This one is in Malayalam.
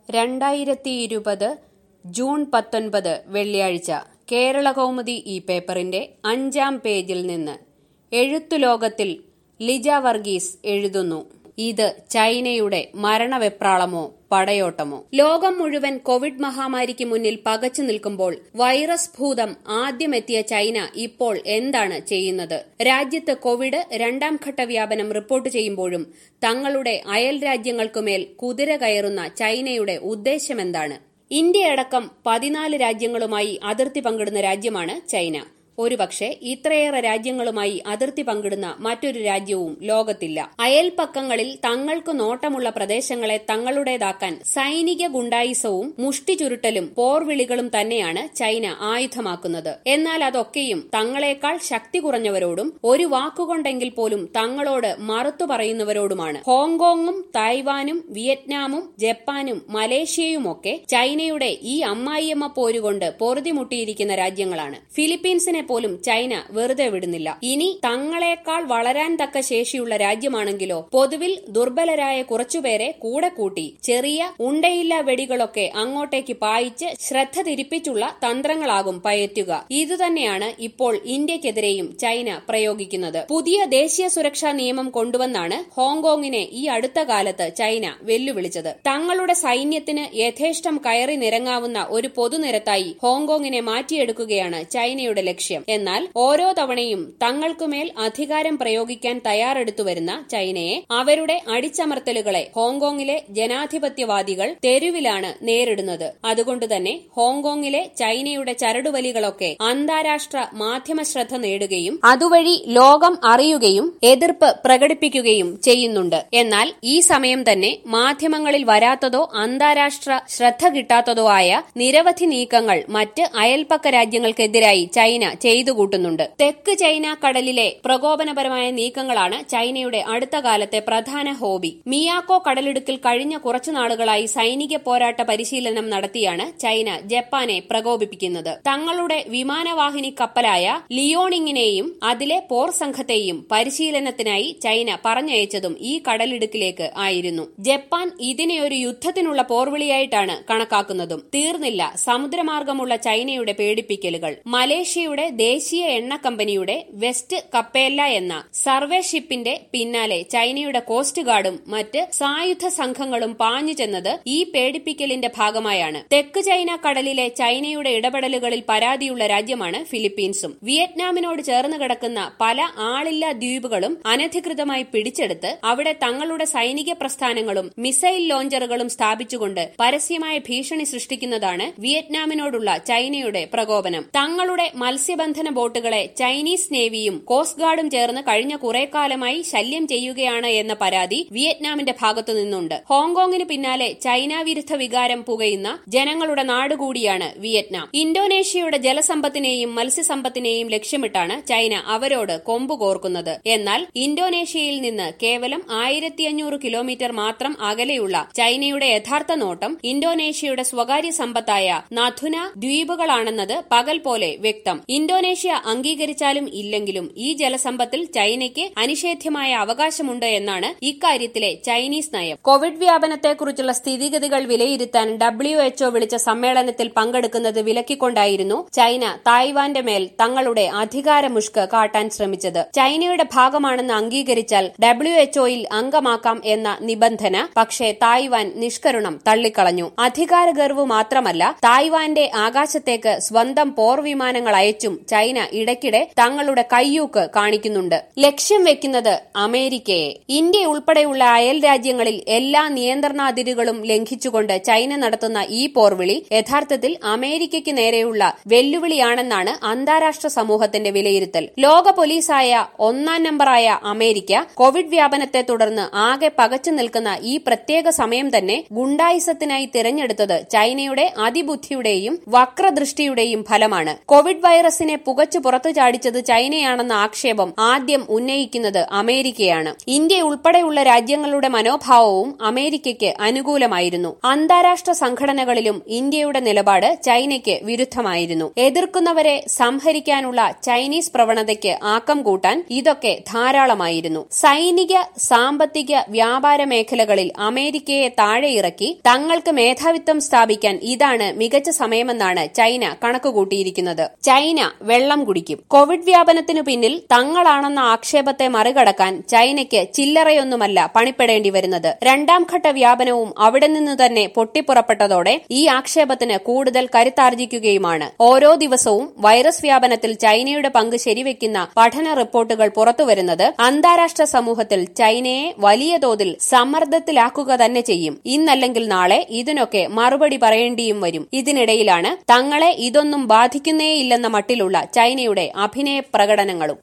രണ്ടായിരത്തി ഇരുപത് ജൂൺ പത്തൊൻപത് വെള്ളിയാഴ്ച കേരള കൗമുദി ഈ പേപ്പറിന്റെ അഞ്ചാം പേജിൽ നിന്ന് എഴുത്തുലോകത്തിൽ ലിജ വർഗീസ് എഴുതുന്നു ഇത് ചൈനയുടെ മരണവെപ്രാളമോ പടയോട്ടമോ ലോകം മുഴുവൻ കോവിഡ് മഹാമാരിക്ക് മുന്നിൽ പകച്ചു നിൽക്കുമ്പോൾ വൈറസ് ഭൂതം ആദ്യമെത്തിയ ചൈന ഇപ്പോൾ എന്താണ് ചെയ്യുന്നത് രാജ്യത്ത് കോവിഡ് രണ്ടാം ഘട്ട വ്യാപനം റിപ്പോർട്ട് ചെയ്യുമ്പോഴും തങ്ങളുടെ അയൽ രാജ്യങ്ങൾക്കുമേൽ കുതിര കയറുന്ന ചൈനയുടെ ഉദ്ദേശമെന്താണ് ഇന്ത്യയടക്കം പതിനാല് രാജ്യങ്ങളുമായി അതിർത്തി പങ്കിടുന്ന രാജ്യമാണ് ചൈന ഒരുപക്ഷെ ഇത്രയേറെ രാജ്യങ്ങളുമായി അതിർത്തി പങ്കിടുന്ന മറ്റൊരു രാജ്യവും ലോകത്തില്ല അയൽപ്പക്കങ്ങളിൽ തങ്ങൾക്ക് നോട്ടമുള്ള പ്രദേശങ്ങളെ തങ്ങളുടേതാക്കാൻ സൈനിക ഗുണ്ടായിസവും മുഷ്ടി ചുരുട്ടലും പോർവിളികളും തന്നെയാണ് ചൈന ആയുധമാക്കുന്നത് എന്നാൽ അതൊക്കെയും തങ്ങളെക്കാൾ ശക്തി കുറഞ്ഞവരോടും ഒരു വാക്കുകൊണ്ടെങ്കിൽ പോലും തങ്ങളോട് മറുത്തു പറയുന്നവരോടുമാണ് ഹോങ്കോങ്ങും തായ്വാനും വിയറ്റ്നാമും ജപ്പാനും മലേഷ്യയുമൊക്കെ ചൈനയുടെ ഈ അമ്മായിയമ്മ പോരുകൊണ്ട് പൊറുതിമുട്ടിയിരിക്കുന്ന രാജ്യങ്ങളാണ് ഫിലിപ്പീൻസിനെ പോലും ചൈന വെറുതെ വിടുന്നില്ല ഇനി തങ്ങളെക്കാൾ വളരാൻ തക്ക ശേഷിയുള്ള രാജ്യമാണെങ്കിലോ പൊതുവിൽ ദുർബലരായ കുറച്ചുപേരെ കൂടെ കൂട്ടി ചെറിയ ഉണ്ടയില്ല വെടികളൊക്കെ അങ്ങോട്ടേക്ക് പായിച്ച് ശ്രദ്ധ തിരിപ്പിച്ചുള്ള തന്ത്രങ്ങളാകും പയറ്റുക ഇതുതന്നെയാണ് ഇപ്പോൾ ഇന്ത്യക്കെതിരെയും ചൈന പ്രയോഗിക്കുന്നത് പുതിയ ദേശീയ സുരക്ഷാ നിയമം കൊണ്ടുവന്നാണ് ഹോങ്കോങ്ങിനെ ഈ അടുത്ത കാലത്ത് ചൈന വെല്ലുവിളിച്ചത് തങ്ങളുടെ സൈന്യത്തിന് യഥേഷ്ടം കയറി നിരങ്ങാവുന്ന ഒരു പൊതുനിരത്തായി ഹോങ്കോങ്ങിനെ മാറ്റിയെടുക്കുകയാണ് ചൈനയുടെ ലക്ഷ്യം എന്നാൽ ഓരോ തവണയും തങ്ങൾക്കുമേൽ അധികാരം പ്രയോഗിക്കാൻ തയ്യാറെടുത്തു വരുന്ന ചൈനയെ അവരുടെ അടിച്ചമർത്തലുകളെ ഹോങ്കോങ്ങിലെ ജനാധിപത്യവാദികൾ തെരുവിലാണ് നേരിടുന്നത് അതുകൊണ്ടുതന്നെ ഹോങ്കോങ്ങിലെ ചൈനയുടെ ചരടുവലികളൊക്കെ അന്താരാഷ്ട്ര മാധ്യമ ശ്രദ്ധ നേടുകയും അതുവഴി ലോകം അറിയുകയും എതിർപ്പ് പ്രകടിപ്പിക്കുകയും ചെയ്യുന്നുണ്ട് എന്നാൽ ഈ സമയം തന്നെ മാധ്യമങ്ങളിൽ വരാത്തതോ അന്താരാഷ്ട്ര ശ്രദ്ധ കിട്ടാത്തതോ ആയ നിരവധി നീക്കങ്ങൾ മറ്റ് അയൽപ്പക്ക രാജ്യങ്ങൾക്കെതിരായി ചൈന ചെയ്തുകൂട്ടുന്നുണ്ട് തെക്ക് ചൈന കടലിലെ പ്രകോപനപരമായ നീക്കങ്ങളാണ് ചൈനയുടെ അടുത്ത കാലത്തെ പ്രധാന ഹോബി മിയാക്കോ കടലിടുക്കിൽ കഴിഞ്ഞ കുറച്ചു നാളുകളായി സൈനിക പോരാട്ട പരിശീലനം നടത്തിയാണ് ചൈന ജപ്പാനെ പ്രകോപിപ്പിക്കുന്നത് തങ്ങളുടെ വിമാനവാഹിനി കപ്പലായ ലിയോണിങ്ങിനെയും അതിലെ പോർ സംഘത്തെയും പരിശീലനത്തിനായി ചൈന പറഞ്ഞയച്ചതും ഈ കടലിടുക്കിലേക്ക് ആയിരുന്നു ജപ്പാൻ ഇതിനെ ഒരു യുദ്ധത്തിനുള്ള പോർവിളിയായിട്ടാണ് കണക്കാക്കുന്നതും തീർന്നില്ല സമുദ്രമാർഗമുള്ള ചൈനയുടെ പേടിപ്പിക്കലുകൾ മലേഷ്യയുടെ ദേശീയ എണ്ണ കമ്പനിയുടെ വെസ്റ്റ് കപ്പേല്ല എന്ന സർവേ ഷിപ്പിന്റെ പിന്നാലെ ചൈനയുടെ കോസ്റ്റ് ഗാർഡും മറ്റ് സായുധ സംഘങ്ങളും പാഞ്ഞു ചെന്നത് ഈ പേടിപ്പിക്കലിന്റെ ഭാഗമായാണ് തെക്ക് ചൈന കടലിലെ ചൈനയുടെ ഇടപെടലുകളിൽ പരാതിയുള്ള രാജ്യമാണ് ഫിലിപ്പീൻസും വിയറ്റ്നാമിനോട് ചേർന്ന് കിടക്കുന്ന പല ആളില്ലാ ദ്വീപുകളും അനധികൃതമായി പിടിച്ചെടുത്ത് അവിടെ തങ്ങളുടെ സൈനിക പ്രസ്ഥാനങ്ങളും മിസൈൽ ലോഞ്ചറുകളും സ്ഥാപിച്ചുകൊണ്ട് പരസ്യമായ ഭീഷണി സൃഷ്ടിക്കുന്നതാണ് വിയറ്റ്നാമിനോടുള്ള ചൈനയുടെ പ്രകോപനം തങ്ങളുടെ മത്സ്യബന്ധന ബോട്ടുകളെ ചൈനീസ് നേവിയും കോസ്റ്റ് ഗാർഡും ചേർന്ന് കഴിഞ്ഞ കുറെ കാലമായി ശല്യം ചെയ്യുകയാണ് എന്ന പരാതി വിയറ്റ്നാമിന്റെ ഭാഗത്തു നിന്നുണ്ട് ഹോങ്കോങ്ങിന് പിന്നാലെ ചൈന വിരുദ്ധ വികാരം പുകയുന്ന ജനങ്ങളുടെ നാടുകൂടിയാണ് വിയറ്റ്നാം ഇന്തോനേഷ്യയുടെ ജലസമ്പത്തിനെയും മത്സ്യസമ്പത്തിനെയും ലക്ഷ്യമിട്ടാണ് ചൈന അവരോട് കൊമ്പു കോർക്കുന്നത് എന്നാൽ ഇന്തോനേഷ്യയിൽ നിന്ന് കേവലം ആയിരത്തി അഞ്ഞൂറ് കിലോമീറ്റർ മാത്രം അകലെയുള്ള ചൈനയുടെ യഥാർത്ഥ നോട്ടം ഇന്തോനേഷ്യയുടെ സ്വകാര്യ സമ്പത്തായ നഥുന ദ്വീപുകളാണെന്നത് പകൽ പോലെ വ്യക്തം ഇന്തോനേഷ്യ അംഗീകരിച്ചാലും ഇല്ലെങ്കിലും ഈ ജലസമ്പത്തിൽ ചൈനയ്ക്ക് അനിഷേധ്യമായ അവകാശമുണ്ട് എന്നാണ് ഇക്കാര്യത്തിലെ ചൈനീസ് നയം കോവിഡ് വ്യാപനത്തെക്കുറിച്ചുള്ള സ്ഥിതിഗതികൾ വിലയിരുത്താൻ ഡബ്ല്യു എച്ച്ഒ വിളിച്ച സമ്മേളനത്തിൽ പങ്കെടുക്കുന്നത് വിലക്കിക്കൊണ്ടായിരുന്നു ചൈന തായ്വാന്റെ മേൽ തങ്ങളുടെ അധികാരമുഷ്ക് കാട്ടാൻ ശ്രമിച്ചത് ചൈനയുടെ ഭാഗമാണെന്ന് അംഗീകരിച്ചാൽ ഡബ്ല്യു എച്ച്ഒയിൽ അംഗമാക്കാം എന്ന നിബന്ധന പക്ഷേ തായ്വാൻ നിഷ്കരുണം തള്ളിക്കളഞ്ഞു അധികാരഗർവ് മാത്രമല്ല തായ്വാന്റെ ആകാശത്തേക്ക് സ്വന്തം പോർ വിമാനങ്ങൾ അയച്ചും ചൈന ഇടയ്ക്കിടെ തങ്ങളുടെ കയ്യൂക്ക് കാണിക്കുന്നുണ്ട് ലക്ഷ്യം വെക്കുന്നത് അമേരിക്കയെ ഇന്ത്യ ഉൾപ്പെടെയുള്ള അയൽ രാജ്യങ്ങളിൽ എല്ലാ നിയന്ത്രണാതിരുകളും ലംഘിച്ചുകൊണ്ട് ചൈന നടത്തുന്ന ഈ പോർവിളി യഥാർത്ഥത്തിൽ അമേരിക്കയ്ക്ക് നേരെയുള്ള വെല്ലുവിളിയാണെന്നാണ് അന്താരാഷ്ട്ര സമൂഹത്തിന്റെ വിലയിരുത്തൽ ലോക പോലീസായ ഒന്നാം നമ്പറായ അമേരിക്ക കോവിഡ് വ്യാപനത്തെ തുടർന്ന് ആകെ പകച്ചു നിൽക്കുന്ന ഈ പ്രത്യേക സമയം തന്നെ ഗുണ്ടായിസത്തിനായി തിരഞ്ഞെടുത്തത് ചൈനയുടെ അതിബുദ്ധിയുടെയും വക്രദൃഷ്ടിയുടെയും ഫലമാണ് കോവിഡ് വൈറസിനെ തന്നെ പുകച്ചു പുറത്തു ചാടിച്ചത് ചൈനയാണെന്ന ആക്ഷേപം ആദ്യം ഉന്നയിക്കുന്നത് അമേരിക്കയാണ് ഇന്ത്യ ഉൾപ്പെടെയുള്ള രാജ്യങ്ങളുടെ മനോഭാവവും അമേരിക്കയ്ക്ക് അനുകൂലമായിരുന്നു അന്താരാഷ്ട്ര സംഘടനകളിലും ഇന്ത്യയുടെ നിലപാട് ചൈനയ്ക്ക് വിരുദ്ധമായിരുന്നു എതിർക്കുന്നവരെ സംഹരിക്കാനുള്ള ചൈനീസ് പ്രവണതയ്ക്ക് ആക്കം കൂട്ടാൻ ഇതൊക്കെ ധാരാളമായിരുന്നു സൈനിക സാമ്പത്തിക വ്യാപാര മേഖലകളിൽ അമേരിക്കയെ താഴെയിറക്കി തങ്ങൾക്ക് മേധാവിത്വം സ്ഥാപിക്കാൻ ഇതാണ് മികച്ച സമയമെന്നാണ് ചൈന കണക്കുകൂട്ടിയിരിക്കുന്നത് ചൈന വെള്ളം കുടിക്കും കോവിഡ് വ്യാപനത്തിനു പിന്നിൽ തങ്ങളാണെന്ന ആക്ഷേപത്തെ മറികടക്കാൻ ചൈനയ്ക്ക് ചില്ലറയൊന്നുമല്ല പണിപ്പെടേണ്ടി വരുന്നത് രണ്ടാം ഘട്ട വ്യാപനവും അവിടെ നിന്ന് തന്നെ പൊട്ടിപ്പുറപ്പെട്ടതോടെ ഈ ആക്ഷേപത്തിന് കൂടുതൽ കരുത്താർജിക്കുകയുമാണ് ഓരോ ദിവസവും വൈറസ് വ്യാപനത്തിൽ ചൈനയുടെ പങ്ക് ശരിവെക്കുന്ന പഠന റിപ്പോർട്ടുകൾ പുറത്തുവരുന്നത് അന്താരാഷ്ട്ര സമൂഹത്തിൽ ചൈനയെ വലിയ തോതിൽ സമ്മർദ്ദത്തിലാക്കുക തന്നെ ചെയ്യും ഇന്നല്ലെങ്കിൽ നാളെ ഇതിനൊക്കെ മറുപടി പറയേണ്ടിയും വരും ഇതിനിടയിലാണ് തങ്ങളെ ഇതൊന്നും ബാധിക്കുന്നേയില്ലെന്ന മട്ടിലുള്ള ചൈനയുടെ അഭിനയ പ്രകടനങ്ങളും